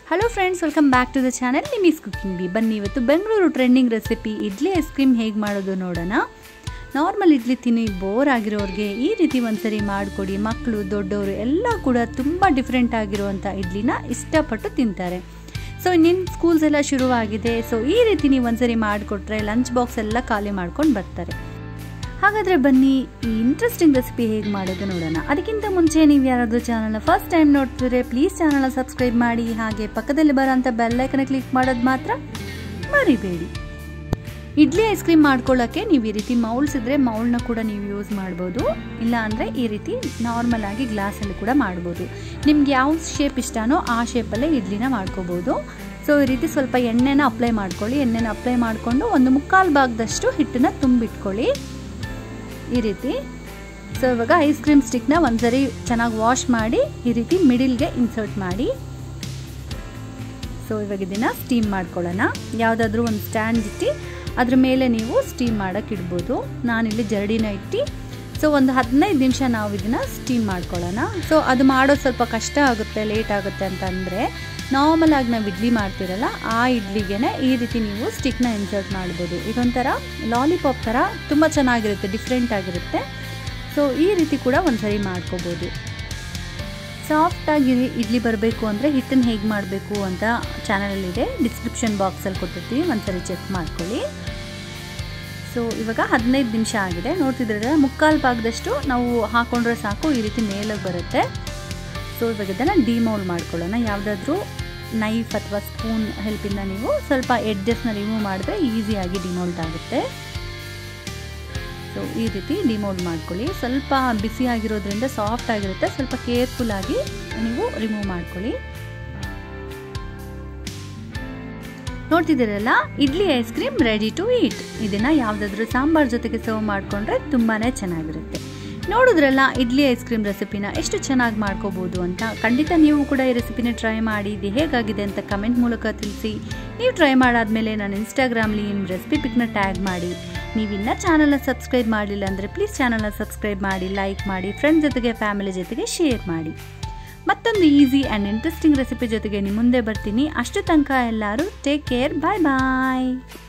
hello friends welcome back to the channel Nimee's cooking ಬಿ ಬನ್ನಿ ಇವತ್ತು Bengaluru trending recipe idli ice cream ಹೇಗೆ ಮಾಡೋದು ನೋಡೋಣ ನಾರ್ಮಲ್ ಇಡ್ಲಿ ತಿನ್ನಿ ಬೋರ್ ಆಗಿರೋರಿಗೆ ಈ ರೀತಿ ಒಂದ್ಸರಿ ಮಾಡಿಕೊಡಿ ಮಕ್ಕಳು ದೊಡ್ಡವರು ಎಲ್ಲ ಕೂಡ ತುಂಬ ಡಿಫ್ರೆಂಟ್ ಆಗಿರುವಂಥ ಇಡ್ಲಿನ ಇಷ್ಟಪಟ್ಟು ತಿಂತಾರೆ ಸೊ ನಿನ್ನ ಸ್ಕೂಲ್ಸ್ ಎಲ್ಲ ಶುರುವಾಗಿದೆ ಸೊ ಈ ರೀತಿ ನೀವು ಒಂದ್ಸರಿ ಮಾಡಿಕೊಟ್ರೆ ಲಂಚ್ ಬಾಕ್ಸ್ ಎಲ್ಲ ಖಾಲಿ ಮಾಡ್ಕೊಂಡು ಬರ್ತಾರೆ ಹಾಗಾದರೆ ಬನ್ನಿ ಈ ಇಂಟ್ರೆಸ್ಟಿಂಗ್ ರೆಸಿಪಿ ಹೇಗೆ ಮಾಡೋದು ನೋಡೋಣ ಅದಕ್ಕಿಂತ ಮುಂಚೆ ನೀವು ಯಾರಾದರೂ ಚಾನಲ್ನ ಫಸ್ಟ್ ಟೈಮ್ ನೋಡ್ತಿದ್ರೆ ಪ್ಲೀಸ್ ಚಾನಲ್ನ ಸಬ್ಸ್ಕ್ರೈಬ್ ಮಾಡಿ ಹಾಗೆ ಪಕ್ಕದಲ್ಲಿ ಬರೋಂಥ ಬೆಲ್ಲೈಕನ್ನ ಕ್ಲಿಕ್ ಮಾಡೋದು ಮಾತ್ರ ಮರಿಬೇಡಿ ಇಡ್ಲಿ ಐಸ್ ಕ್ರೀಮ್ ಮಾಡ್ಕೊಳ್ಳೋಕ್ಕೆ ನೀವು ಈ ರೀತಿ ಮೌಲ್ಸ್ ಇದ್ದರೆ ಮೌಲ್ನ ಕೂಡ ನೀವು ಯೂಸ್ ಮಾಡ್ಬೋದು ಇಲ್ಲ ಅಂದರೆ ಈ ರೀತಿ ನಾರ್ಮಲ್ ಆಗಿ ಗ್ಲಾಸಲ್ಲಿ ಕೂಡ ಮಾಡ್ಬೋದು ನಿಮ್ಗೆ ಯಾವ ಶೇಪ್ ಇಷ್ಟನೋ ಆ ಶೇಪಲ್ಲೇ ಇಡ್ಲಿನ ಮಾಡ್ಕೋಬೋದು ಸೊ ಈ ರೀತಿ ಸ್ವಲ್ಪ ಎಣ್ಣೆನ ಅಪ್ಲೈ ಮಾಡ್ಕೊಳ್ಳಿ ಎಣ್ಣೆನ ಅಪ್ಲೈ ಮಾಡಿಕೊಂಡು ಒಂದು ಮುಕ್ಕಾಲು ಭಾಗದಷ್ಟು ಹಿಟ್ಟನ್ನ ತುಂಬಿಟ್ಕೊಳ್ಳಿ ಈ ರೀತಿ ಸೊ ಇವಾಗ ಐಸ್ ಕ್ರೀಮ್ ಸ್ಟಿಕ್ನ ಒಂದ್ಸರಿ ಚೆನ್ನಾಗಿ ವಾಶ್ ಮಾಡಿ ಈ ರೀತಿ ಮಿಡಿಲ್ಗೆ ಇನ್ಸರ್ಟ್ ಮಾಡಿ ಸೊ ಇವಾಗ ಇದನ್ನು ಸ್ಟೀಮ್ ಮಾಡ್ಕೊಳ್ಳೋಣ ಯಾವುದಾದ್ರೂ ಒಂದು ಸ್ಟ್ಯಾಂಡ್ ಇಟ್ಟು ಅದ್ರ ಮೇಲೆ ನೀವು ಸ್ಟೀಮ್ ಮಾಡೋಕ್ಕೆ ಇಡ್ಬೋದು ನಾನಿಲ್ಲಿ ಜರಡಿನ ಇಟ್ಟು ಸೊ ಒಂದು ಹದಿನೈದು ನಿಮಿಷ ನಾವು ಇದನ್ನು ಸ್ಟೀಮ್ ಮಾಡ್ಕೊಳ್ಳೋಣ ಸೊ ಅದು ಮಾಡೋದು ಸ್ವಲ್ಪ ಕಷ್ಟ ಆಗುತ್ತೆ ಲೇಟ್ ಆಗುತ್ತೆ ಅಂತ ಅಂದರೆ ನಾರ್ಮಲ್ ಆಗಿ ನಾವು ಇಡ್ಲಿ ಮಾಡ್ತಿರಲ್ಲ ಆ ಇಡ್ಲಿಗೆ ಈ ರೀತಿ ನೀವು ಸ್ಟಿಕ್ನ ಇನ್ಸರ್ಟ್ ಮಾಡ್ಬೋದು ಇದೊಂಥರ ಲಾಲಿಪಾಪ್ ಥರ ತುಂಬ ಚೆನ್ನಾಗಿರುತ್ತೆ ಡಿಫ್ರೆಂಟ್ ಆಗಿರುತ್ತೆ ಸೊ ಈ ರೀತಿ ಕೂಡ ಒಂದ್ಸರಿ ಮಾಡ್ಕೋಬೋದು ಸಾಫ್ಟಾಗಿ ಇಡ್ಲಿ ಬರಬೇಕು ಅಂದರೆ ಹಿಟ್ಟನ್ನು ಹೇಗೆ ಮಾಡಬೇಕು ಅಂತ ಚಾನಲಲ್ಲಿದೆ ಡಿಸ್ಕ್ರಿಪ್ಷನ್ ಬಾಕ್ಸಲ್ಲಿ ಕೊಟ್ಟಿರ್ತೀವಿ ಒಂದ್ಸರಿ ಚೆಕ್ ಮಾಡ್ಕೊಳ್ಳಿ ಸೊ ಇವಾಗ ಹದಿನೈದು ನಿಮಿಷ ಆಗಿದೆ ನೋಡ್ತಿದ್ರೆ ಮುಕ್ಕಾಲು ಭಾಗದಷ್ಟು ನಾವು ಹಾಕೊಂಡ್ರೆ ಸಾಕು ಈ ರೀತಿ ಮೇಲಕ್ಕೆ ಬರುತ್ತೆ ಸೊ ಇವಾಗ ಇದನ್ನು ಡಿಮೌಲ್ ಮಾಡ್ಕೊಳ್ಳೋಣ ಯಾವುದಾದ್ರೂ ನೈಫ್ ಅಥವಾ ಸ್ಪೂನ್ ಹೆಲ್ಪಿಂದ ನೀವು ಸ್ವಲ್ಪ ಎಡ್ಜಸ್ನ ರಿಮೂವ್ ಮಾಡಿದ್ರೆ ಈಸಿಯಾಗಿ ಡಿಮೋಲ್ಡ್ ಆಗುತ್ತೆ ಸೊ ಈ ರೀತಿ ಡಿಮೋಲ್ಡ್ ಮಾಡ್ಕೊಳ್ಳಿ ಸ್ವಲ್ಪ ಬಿಸಿ ಆಗಿರೋದ್ರಿಂದ ಸಾಫ್ಟ್ ಆಗಿರುತ್ತೆ ಸ್ವಲ್ಪ ಕೇರ್ಫುಲ್ ಆಗಿ ನೀವು ರಿಮೂವ್ ಮಾಡ್ಕೊಳ್ಳಿ ನೋಡ್ತಿದ್ದೀರಲ್ಲ idli ice cream ready to eat ಇದನ್ನು ಯಾವುದಾದ್ರೂ ಸಾಂಬಾರ್ ಜೊತೆಗೆ ಸರ್ವ್ ಮಾಡಿಕೊಂಡ್ರೆ ತುಂಬಾ ಚೆನ್ನಾಗಿರುತ್ತೆ ನೋಡಿದ್ರಲ್ಲ ಇಡ್ಲಿ ಐಸ್ ಕ್ರೀಮ್ ರೆಸಿಪಿನ ಎಷ್ಟು ಚೆನ್ನಾಗಿ ಮಾಡ್ಕೋಬೋದು ಅಂತ ಖಂಡಿತ ನೀವು ಕೂಡ ಈ ರೆಸಿಪಿನ ಟ್ರೈ ಮಾಡಿ ಇದು ಹೇಗಾಗಿದೆ ಅಂತ ಕಮೆಂಟ್ ಮೂಲಕ ತಿಳಿಸಿ ನೀವು ಟ್ರೈ ಮಾಡಾದ್ಮೇಲೆ ನಾನು ಇನ್ಸ್ಟಾಗ್ರಾಮ್ಲಿ ನಿಮ್ಮ ರೆಸಿಪಿ ಪಿಕ್ನ ಟ್ಯಾಗ್ ಮಾಡಿ ನೀವಿನ್ನ ಚಾನಲ್ನ ಸಬ್ಸ್ಕ್ರೈಬ್ ಮಾಡಲಿಲ್ಲ ಅಂದರೆ ಪ್ಲೀಸ್ ಚಾನಲ್ನ ಸಬ್ಸ್ಕ್ರೈಬ್ ಮಾಡಿ ಲೈಕ್ ಮಾಡಿ ಫ್ರೆಂಡ್ಸ್ ಜೊತೆಗೆ ಫ್ಯಾಮಿಲಿ ಜೊತೆಗೆ ಶೇರ್ ಮಾಡಿ ಮತ್ತೊಂದು ಈಸಿ ಆ್ಯಂಡ್ ಇಂಟ್ರೆಸ್ಟಿಂಗ್ ರೆಸಿಪಿ ಜೊತೆಗೆ ನಿಮ್ಮ ಮುಂದೆ ಬರ್ತೀನಿ ಅಷ್ಟು ತನಕ ಎಲ್ಲರೂ ಟೇಕ್ ಕೇರ್ ಬಾಯ್ ಬಾಯ್